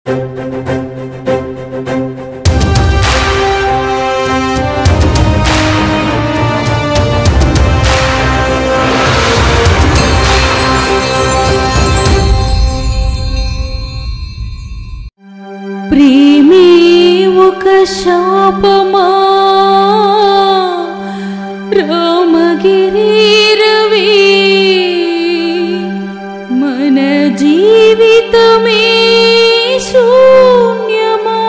ప్రేమే ఒక శాపమా రామగిరి రవి మన జీవితమే శూన్యమా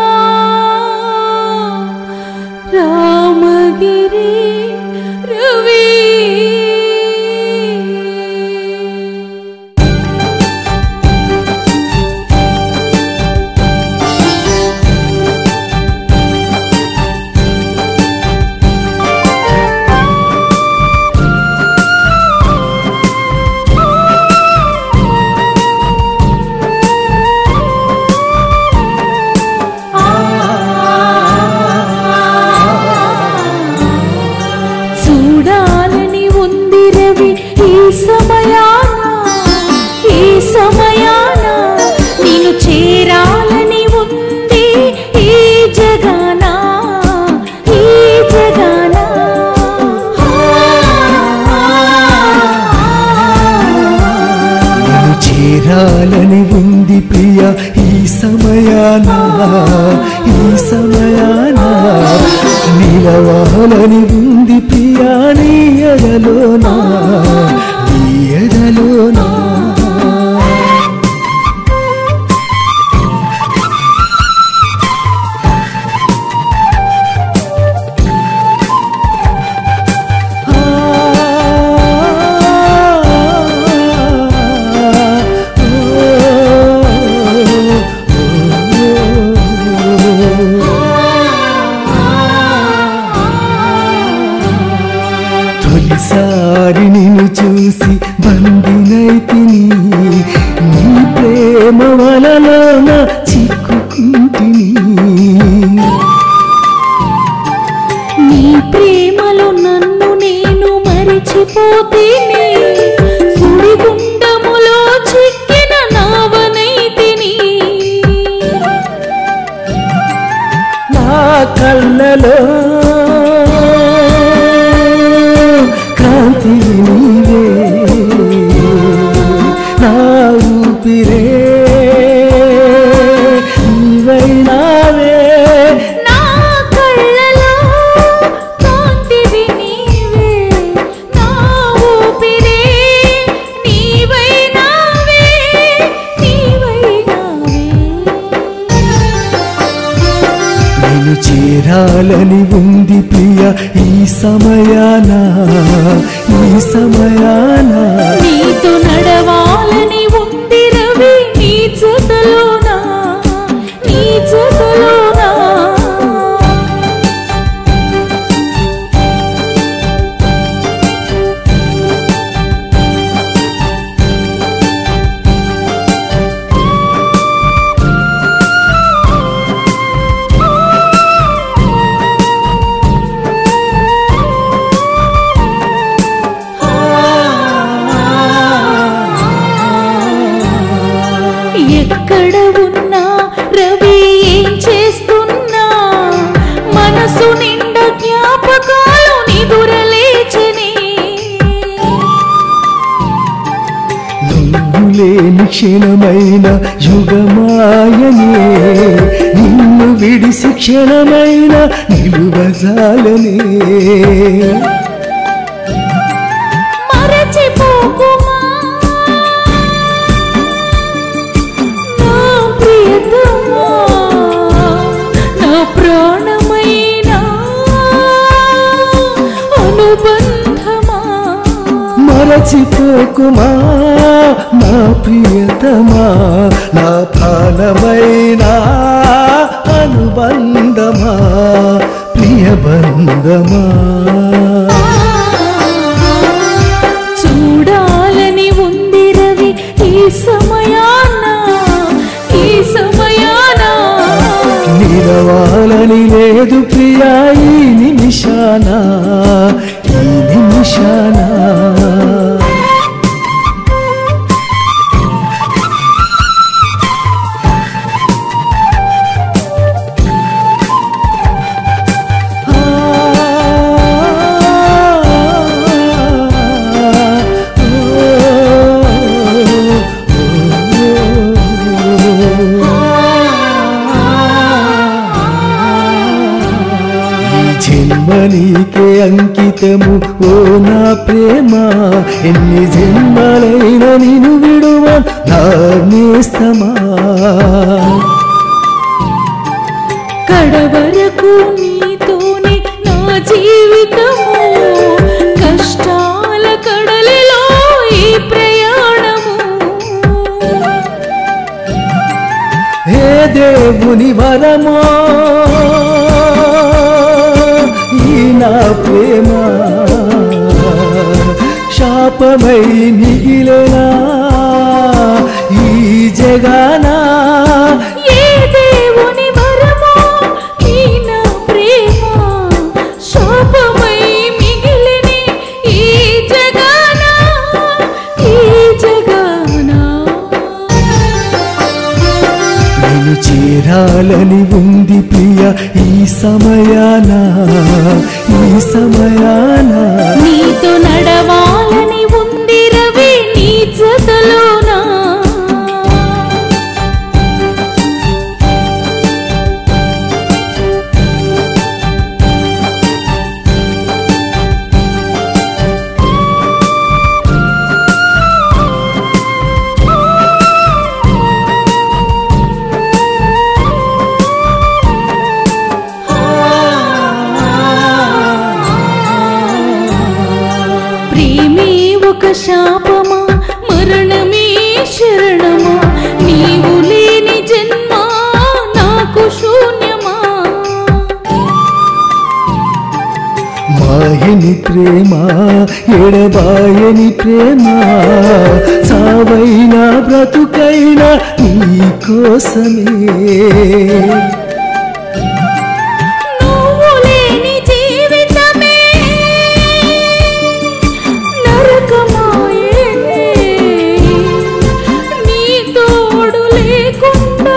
రామగిరి రవి చూడాలని ఉంది రవి ఈ సమయాన ఈ సమయాన నేను చేరాలని ఉంది ఈ జగాన ఈ జగాన నేను చేరాలని ఉంది ప్రియ ఈ సమయాన ఈ సమయాన నిలవాలని ఉంది ప్రియ నీ ఎదలోనా నీ ఎదలోనా తొలిసారి నిన్ను చూసి బందినైతిని నీ ప్రేమ వలలోన చిక్కుకుంటిని నీ ప్రేమలో నన్ను నేను మరిచిపోతేనే సుడిగుండములో చిక్కిన నావనైతిని నా కళ్ళలో కాంతి నీవే నా ఊపిరే నీవైనావే నా కళ్ళలో కాంతివి నీవే నా ఊపిరే నీవైనావే నీవైనావే నేను చేరాలని ఉంది ప్రియ ఈ సమయాన ఈ సమయాన నీతో నడవాలని ఉంది రవి నీ జతలోనా నీ జతలోనా ఎక్కడ ఉన్నా రవి ఏం చేస్తున్నా మనసు నిండా జ్ఞాపకాలు నిదురలేచని నువ్వు లేని క్షణమైన యుగమాయనే నిన్ను విడిసి క్షణమైన నిలువజాలనే మరచిపోకుమా నా ప్రియతమా నా ప్రాణమైన అనుబంధమా మరచిపోకుమా నా ప్రియతమా నా ప్రాణమైన అనుబంధమా ప్రియబంధమా చూడాలని ఉంది రవి ఈ సమయాన ఈ సమయాన నిలవాలని లేదు ప్రియా ఈ నిమిషాన ఈ నిమిషాన ఆ నీకే అంకితము ఓ నా ప్రేమ ఎన్ని జన్మలైన నిన్ను విడువ నా నేస్తమా కడవరకు నీతోనే నా జీవితము కష్టాల కడలిలో ఈ ప్రయాణము హే దేవుని వరమో ఈ నా ప్రేమ శాపమై మిగిలినా ఈ జగానా ఏ దేవుని వరమో ఈ నా ప్రేమ శాపమై మిగిలిని ఈ జగాన ఈ జగాన నేను చేరాలని ఉంది ప్రియ ఈ సమయాన ఈ సమయాన నీతో నడవాలని ఉంది రవి నీ జతలోనా ప్రేమే ఒక శాపమా మరణమే శరణమా నీవు లేని జన్మ నాకు శూన్యమా మాయని ప్రేమ ఎడబాయని ప్రేమ సావైనా బ్రతుకైనా నీ కోసమే నువ్వు లేని జీవితమే నరకమాయే నీ తోడు లేకుండా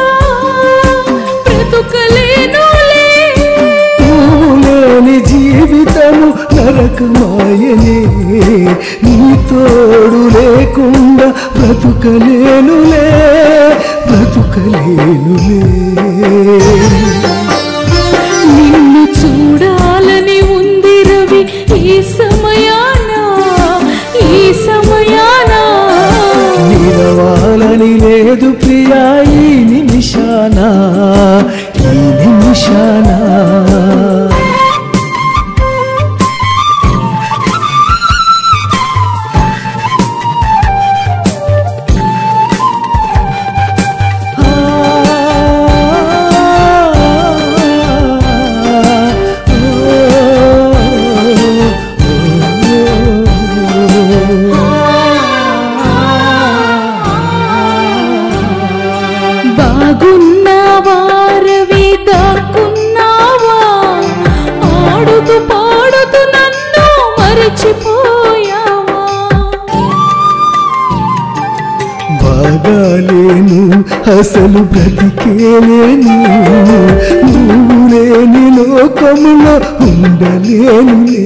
బ్రతుకలేనులే నువ్వు లేని జీవితము నరకమాయనే నీ తోడు లేకుండా బ్రతుకలేనులే బ్రతుకలేనులే నిన్ను చూడాలని ఉంది రవి ఈ సమయాన ఈ సమయాన నిలవాలని లేదు ప్రియా ఈ నిమిషాన ఈ నిమిషాన బాగున్నావా రవి దాక్కున్నావా ఆడుతూ పాడుతూ నన్ను మరచిపోయావా బాగాలేను అసలు బ్రతికేలేను నువ్వు లేని లోకములో ఉండలేనులే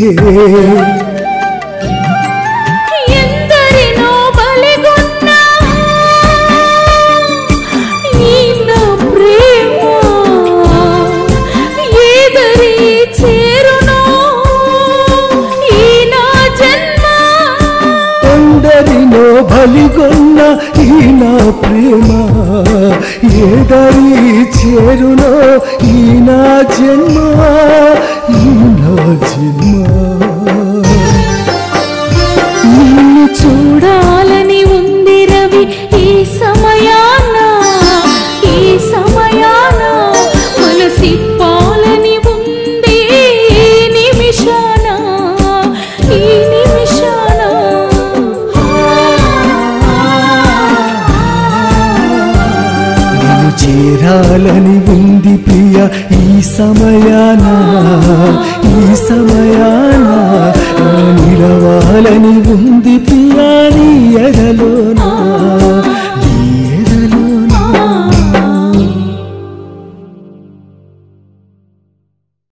ఎందరినో బలిగొన్నా ఈ నా ప్రేమ ఏదరి చేరునో ఈ నా జన్మ అందరినో బలిగొన్న ఈ నా ప్రేమ ఏదరి చేరునో ఈ నా జన్మ ఈ నా జన్మ నిన్ను చూడాలని ఉంది రవి ఈ సమయాన ఈ సమయాన మనసిప్పాలని ఉంది ఈ నిమిషాన ఈ నిమిషాన నేను చేరాలని ఉంది ప్రియ ఈ సమయాన ఈ సమయాన నిలవాలని ఉంది ప్రియ నీ ఎడలోనా